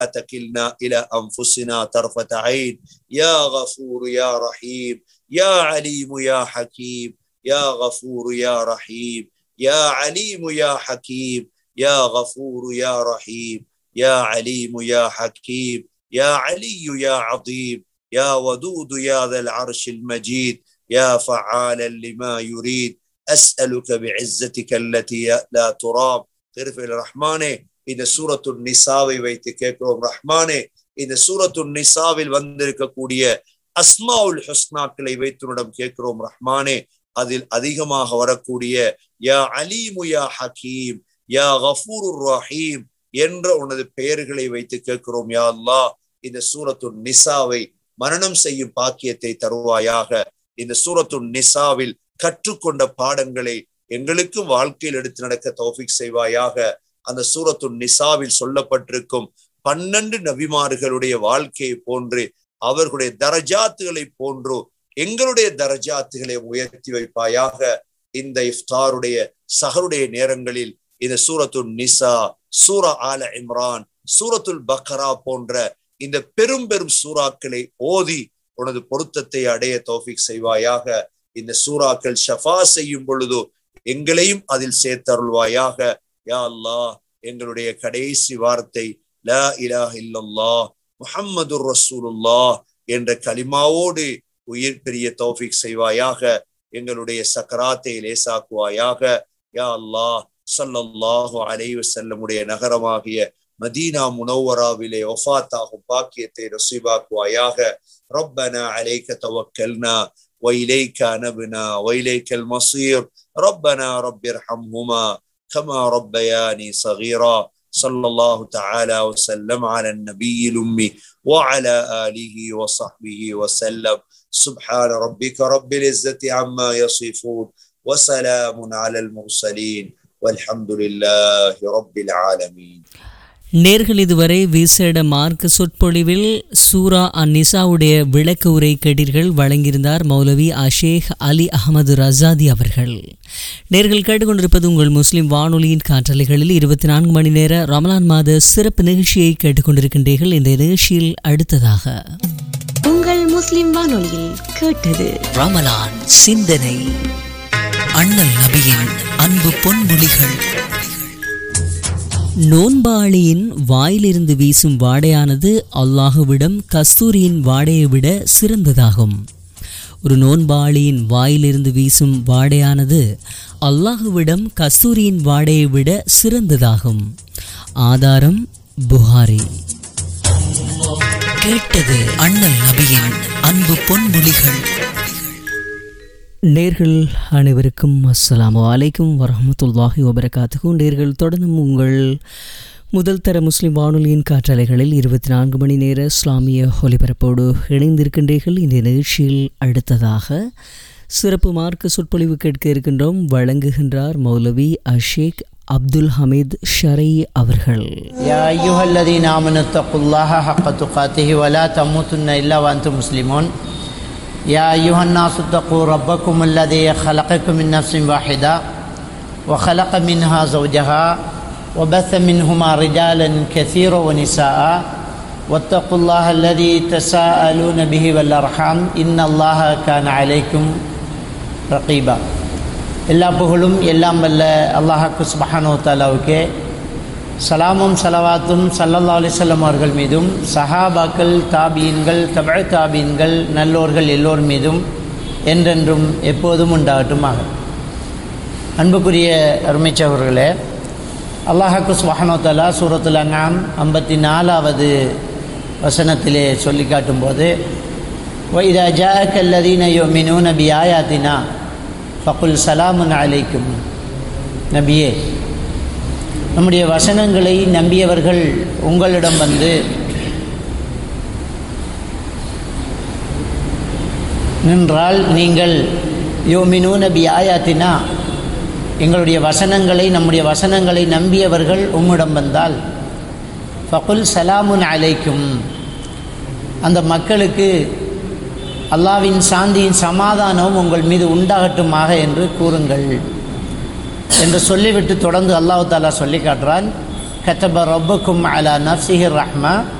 تكلنا إلى أنفسنا طرفة عين يا غفور يا رحيم يا عليم يا حكيم يا غفور يا رحيم يا عليم يا حكيم يا غفور يا رحيم يا عليم يا حكيم يا علي يا عظيم يا ودود يا ذا العرش المجيد يا فعالا لما يريد أسألك بعزتك التي لا ترام திருஃபில் ரஹ்மானே இந்த சூரத்து நிசாவை வைத்து கேட்கிறோம் ரஹ்மானே இந்த சூரத்து நிசாவில் வந்திருக்கக்கூடிய அஸ்மாவுல் ஹுஸ்னாக்களை வைத்து உன்னிடம் கேட்கிறோம் ரஹ்மானே அதில் அதிகமாக வரக்கூடிய யா அலீமு யா ஹக்கீம் யா கஃபூர் ரஹீம் என்ற உனது பெயர்களை வைத்து கேட்கிறோம் யா அல்லாஹ் இந்த சூரத்து நிசாவை மரணம் செய்யும் பாக்கியத்தை தருவாயாக இந்த சூரத்து நிசாவில் கற்றுக்கொண்ட பாடங்களை எங்களுக்கும் வாழ்க்கையில் எடுத்து நடக்க தௌஃபிக் செய்வாயாக அந்த சூரத்து நிசாவில் சொல்லப்பட்டிருக்கும் பன்னெண்டு நபிமார்களுடைய வாழ்க்கையை போன்று அவர்களுடைய தரஜாத்துகளை போன்று எங்களுடைய தரஜாத்துகளை உயர்த்தி வைப்பாயாக இந்த இஃப்தாருடைய சஹருடைய நேரங்களில் இந்த சூரத்து நிசா சூர ஆல இம்ரான் சூரத்துல் பக்ரா போன்ற இந்த பெரும் பெரும் சூறாக்களை ஓதி உனது பொருத்தத்தை அடைய தௌஃபிக் செய்வாயாக இந்த சூறாக்கள் ஷஃபா செய்யும் பொழுது எங்களையும் அதில் சேர்த்தருள்வாயாக யா அல்லாஹ் எங்களுடைய கடைசி வார்த்தை லா இலாஹ இல்லல்லா முஹம்மது ரசூலுல்லா என்ற கலிமாவோடு உயிர் பெரிய தௌஃபிக் செய்வாயாக எங்களுடைய சக்கராத்தை லேசாக்குவாயாக யா அல்லாஹ் சல்லல்லாஹு அலைஹி வஸல்லமுடைய நகரமாகிய மதீனா முனவராவிலே ஒஃபாத்தாகும் பாக்கியத்தை நசீபாக்குவாயாக ربنا عليك توكلنا وإليك نبنا وإليك المصير ربنا رب ارحمهما كما ربياني صغيرا صلى الله تعالى وسلم على النبي الأمي وعلى آله وصحبه وسلم سبحان ربك رب العزة عما يصفون وسلام على المرسلين والحمد لله رب العالمين நேர்கள் இதுவரை விசேட மார்க்க சொற்பொழிவில் சூரா அந்நிசாவுடைய விளக்க உரை கேட்டீர்கள் வழங்கியிருந்தார் மௌலவி அஷேக் அலி அகமது ரசாதி அவர்கள் நேர்கள் கேட்டுக்கொண்டிருப்பது உங்கள் முஸ்லிம் வானொலியின் காற்றலைகளில் இருபத்தி நான்கு மணி நேர ரமலான் மாத சிறப்பு நிகழ்ச்சியை கேட்டுக்கொண்டிருக்கின்றீர்கள் இந்த நிகழ்ச்சியில் அடுத்ததாக உங்கள் முஸ்லிம் வானொலியில் கேட்டது ரமலான் சிந்தனை அண்ணல் நபியின் அன்பு பொன்மொழிகள் நோன்பாளியின் வாயிலிருந்து வீசும் வாடையானது அல்லாஹுவிடம் கஸ்தூரியின் வாடையை விட சிறந்ததாகும் ஒரு நோன்பாளியின் வாயிலிருந்து வீசும் வாடையானது அல்லாஹுவிடம் கஸ்தூரியின் வாடையை விட சிறந்ததாகும் ஆதாரம் புகாரி கேட்டது அண்ணல் நபியின் அன்பு பொன்மொழிகள் நேர்கள் அனைவருக்கும் அஸ்ஸலாமு அலைக்கும் வரஹமத்துல்லாஹி வபரகாத்துக்கு நேர்கள் தொடர்ந்தும் உங்கள் முதல் தர முஸ்லிம் வானொலியின் காற்றலைகளில் இருபத்தி நான்கு மணி நேர இஸ்லாமிய ஒலிபரப்போடு இணைந்திருக்கின்றீர்கள் இந்த நிகழ்ச்சியில் அடுத்ததாக சிறப்பு மார்க்க சொற்பொழிவு கேட்க இருக்கின்றோம் வழங்குகின்றார் மௌலவி அஷேக் அப்துல் ஹமீத் ஷரை அவர்கள் يا أيها الذين آمنوا اتقوا الله حق تقاته ولا تموتن إلا وأنتم مسلمون يا أيها الناس اتقوا ربكم الذي خلقكم من نفس واحدة وخلق منها زوجها وبث منهما رجالا كثيرا ونساء واتقوا الله الذي تساءلون به والأرحام إن الله كان عليكم رقيبا எல்லா புகழும் எல்லாம் வல்ல அல்லாஹாக்கு சுபஹானோ தாலாவுக்கே சலாமும் சலவாத்தும் சல்லல்லா அலிசல்லம் அவர்கள் மீதும் சஹாபாக்கள் தாபீன்கள் தபழ் தாபீன்கள் நல்லோர்கள் எல்லோர் மீதும் என்றென்றும் எப்போதும் உண்டாகட்டுமாக அன்புக்குரிய அருமைச்சவர்களே அல்லாஹாக்கு சுபஹானோ தாலா சூரத்துல் அங்காம் ஐம்பத்தி நாலாவது வசனத்திலே சொல்லி காட்டும்போது வைதா ஜாக் அல்லதீன யோமினு நபி ஆயாத்தினா ஃபகுல் சலாமுன் அலைக்கும் நபியே நம்முடைய வசனங்களை நம்பியவர்கள் உங்களிடம் வந்து நின்றால் நீங்கள் யோமினு நபி ஆயாத்தினா எங்களுடைய வசனங்களை நம்முடைய வசனங்களை நம்பியவர்கள் உம்மிடம் வந்தால் ஃபகுல் சலாமுன் அலைக்கும் அந்த மக்களுக்கு அல்லாவின் சாந்தியின் சமாதானம் உங்கள் மீது உண்டாகட்டுமாக என்று கூறுங்கள் என்று சொல்லிவிட்டு தொடர்ந்து அல்லாஹு தாலா சொல்லி காட்டுறான் كتب ربكم على نفسه الرحمة